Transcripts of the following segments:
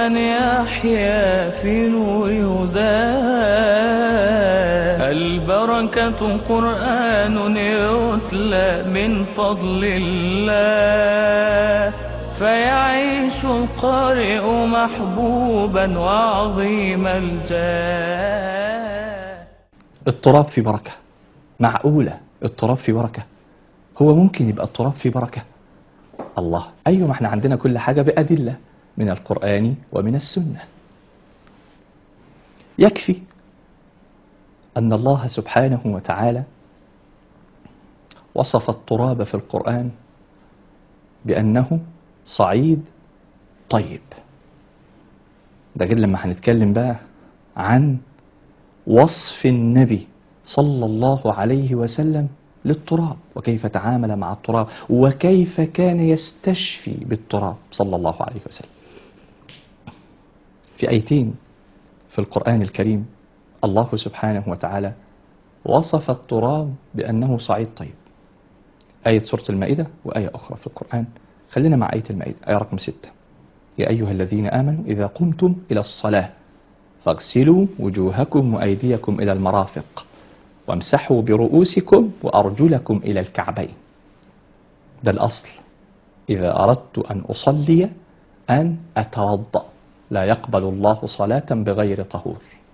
من يحيا في نور هداه البركة قرآن يتلى من فضل الله فيعيش القارئ محبوبا وعظيم الجاه التراب في بركة معقولة التراب في بركة هو ممكن يبقى التراب في بركة الله أيوة ما احنا عندنا كل حاجة بأدلة من القرآن ومن السنة يكفي أن الله سبحانه وتعالى وصف التراب في القرآن بأنه صعيد طيب ده غير لما هنتكلم بقى عن وصف النبي صلى الله عليه وسلم للتراب وكيف تعامل مع التراب وكيف كان يستشفي بالتراب صلى الله عليه وسلم في أيتين في القرآن الكريم الله سبحانه وتعالى وصف التراب بأنه صعيد طيب آية سورة المائدة وآية أخرى في القرآن خلينا مع آية المائدة آية رقم ستة يا أيها الذين آمنوا إذا قمتم إلى الصلاة فاغسلوا وجوهكم وأيديكم إلى المرافق وامسحوا برؤوسكم وأرجلكم إلى الكعبين ده الأصل إذا أردت أن أصلي أن أتوضأ لا يقبل الله صلاة بغير طهور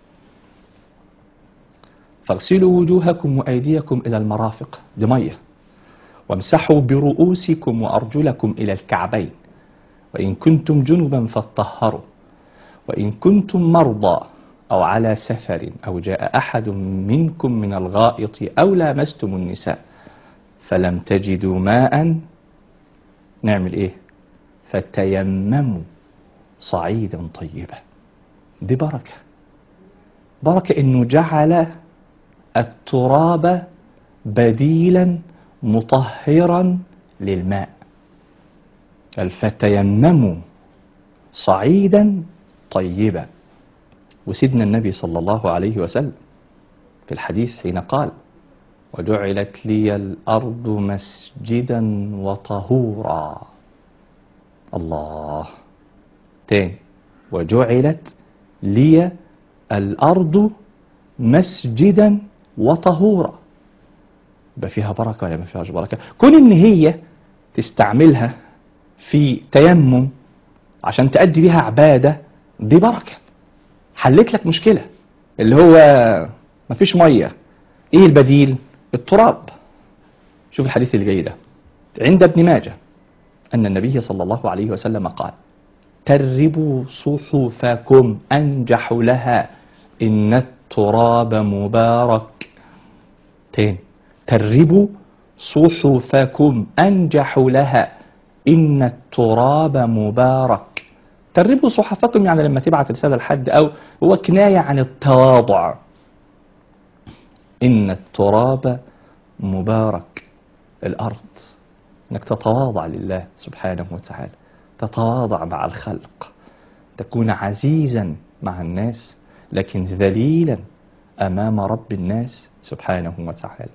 فاغسلوا وجوهكم وأيديكم إلى المرافق دي مية وامسحوا برؤوسكم وأرجلكم إلى الكعبين وإن كنتم جنبا فاطهروا وإن كنتم مرضى أو على سفر أو جاء أحد منكم من الغائط أو لامستم النساء فلم تجدوا ماء نعمل إيه فتيمموا صعيدا طيبا دي بركة بركة إنه جعل التراب بديلا مطهرا للماء قال فتيمموا صعيدا طيبا وسيدنا النبي صلى الله عليه وسلم في الحديث حين قال وجعلت لي الأرض مسجدا وطهورا الله تاني وجعلت لي الأرض مسجدا وطهورا يبقى فيها بركة ولا ما فيهاش بركة كون إن هي تستعملها في تيمم عشان تأدي بيها عبادة دي بركة حلت لك مشكلة اللي هو مفيش مية ايه البديل التراب شوف الحديث اللي جاي ده عند ابن ماجه أن النبي صلى الله عليه وسلم قال تربوا صحفكم أنجح لها إن التراب مبارك تاني تربوا صحفكم أنجح لها إن التراب مبارك تربوا صحفكم يعني لما تبعت رسالة لحد أو هو كناية عن التواضع إن التراب مبارك الأرض إنك تتواضع لله سبحانه وتعالى تتواضع مع الخلق تكون عزيزا مع الناس لكن ذليلا أمام رب الناس سبحانه وتعالى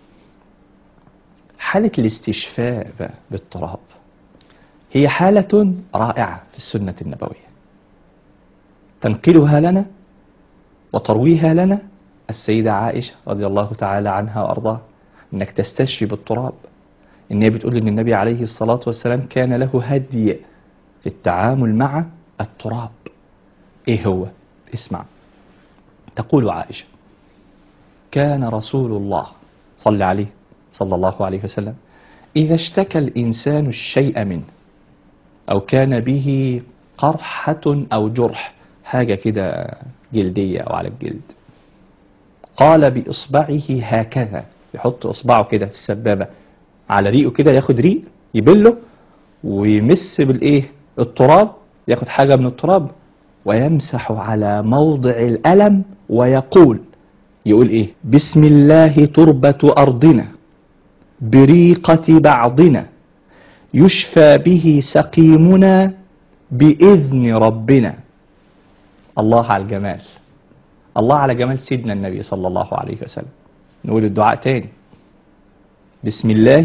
حالة الاستشفاء بقى بالتراب هي حالة رائعة في السنة النبوية تنقلها لنا وترويها لنا السيدة عائشة رضي الله تعالى عنها وأرضاها إنك تستشفي بالتراب إن هي بتقول إن النبي عليه الصلاة والسلام كان له هدي في التعامل مع التراب إيه هو؟ اسمع تقول عائشة كان رسول الله صلى عليه صلى الله عليه وسلم إذا اشتكى الإنسان الشيء منه أو كان به قرحة أو جرح حاجة كده جلدية أو على الجلد قال بإصبعه هكذا يحط إصبعه كده في السبابة على ريقه كده ياخد ريق يبله ويمس بالإيه التراب ياخد حاجة من التراب ويمسح على موضع الألم ويقول يقول إيه بسم الله تربة أرضنا بريقة بعضنا يشفى به سقيمنا بإذن ربنا الله على الجمال الله على جمال سيدنا النبي صلى الله عليه وسلم نقول الدعاء تاني بسم الله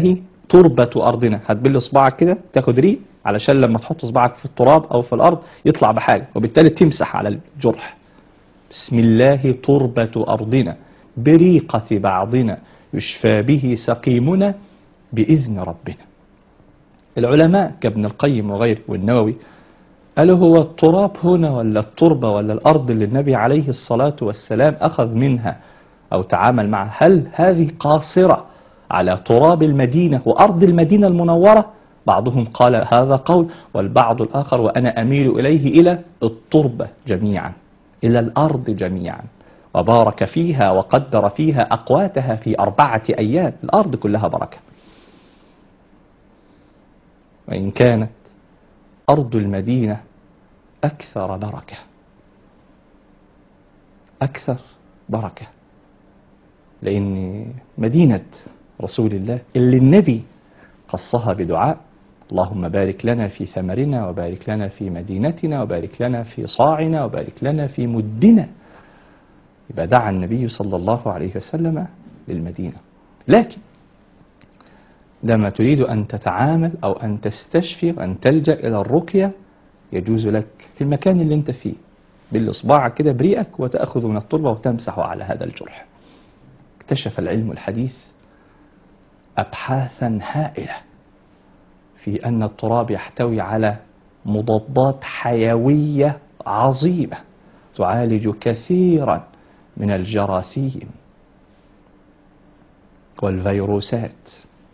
تربة أرضنا هتبل صباعك كده تاخد ريق علشان لما تحط صباعك في التراب أو في الأرض يطلع بحاجة وبالتالي تمسح على الجرح بسم الله تربة أرضنا بريقة بعضنا يشفى به سقيمنا بإذن ربنا العلماء كابن القيم وغيره والنووي قالوا هو التراب هنا ولا التربة ولا الأرض اللي النبي عليه الصلاة والسلام أخذ منها أو تعامل معها هل هذه قاصرة على تراب المدينة وأرض المدينة المنورة بعضهم قال هذا قول والبعض الآخر وأنا أميل إليه إلى التربة جميعا إلى الأرض جميعا وبارك فيها وقدر فيها أقواتها في أربعة أيام الأرض كلها بركة وإن كانت أرض المدينة أكثر بركة أكثر بركة لأن مدينة رسول الله اللي النبي خصها بدعاء اللهم بارك لنا في ثمرنا وبارك لنا في مدينتنا وبارك لنا في صاعنا وبارك لنا في مدنا يبقى دعا النبي صلى الله عليه وسلم للمدينة لكن لما تريد أن تتعامل أو أن تستشفي وأن تلجأ إلى الرقية يجوز لك في المكان اللي أنت فيه بالإصبع كده بريئك وتأخذ من التربة وتمسح على هذا الجرح اكتشف العلم الحديث أبحاثا هائلة في أن التراب يحتوي على مضادات حيوية عظيمة تعالج كثيرا من الجراثيم والفيروسات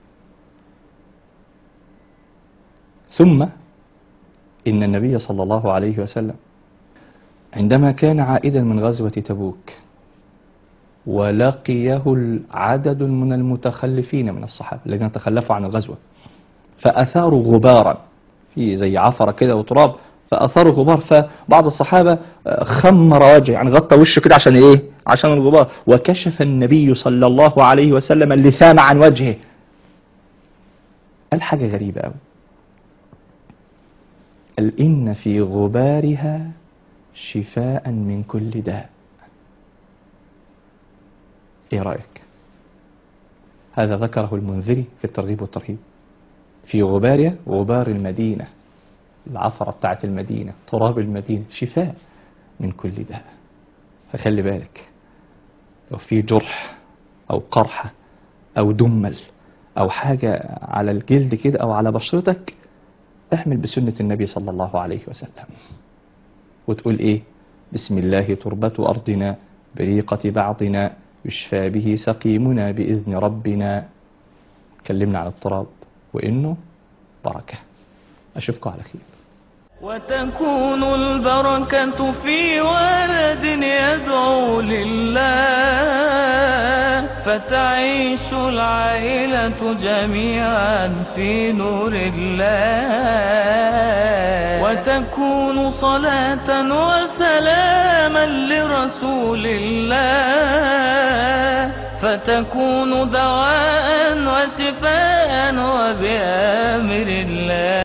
ثم إن النبي صلى الله عليه وسلم عندما كان عائدا من غزوة تبوك ولقيه العدد من المتخلفين من الصحابة الذين تخلفوا عن الغزوة فأثاروا غبارا في زي عفرة كده وتراب فأثاروا غبار فبعض الصحابة خمر وجهه يعني غطى وشه كده عشان إيه عشان الغبار وكشف النبي صلى الله عليه وسلم اللثام عن وجهه قال حاجة غريبة أوي قال إن في غبارها شفاء من كل داء ايه رأيك هذا ذكره المنذري في الترغيب والترهيب في غبارها غبار المدينة العفرة بتاعت المدينة تراب المدينة شفاء من كل داء فخلي بالك لو في جرح أو قرحة أو دمل أو حاجة على الجلد كده أو على بشرتك احمل بسنة النبي صلى الله عليه وسلم وتقول ايه بسم الله تربة أرضنا بريقة بعضنا يشفى به سقيمنا بإذن ربنا كلمنا عن التراب وإنه بركة أشوفكم على خير وتكون البركة في ولد يدعو لله فتعيش العائلة جميعا في نور الله وتكون صلاة وسلاما لرسول الله فتكون دواء وشفاء وبأمر الله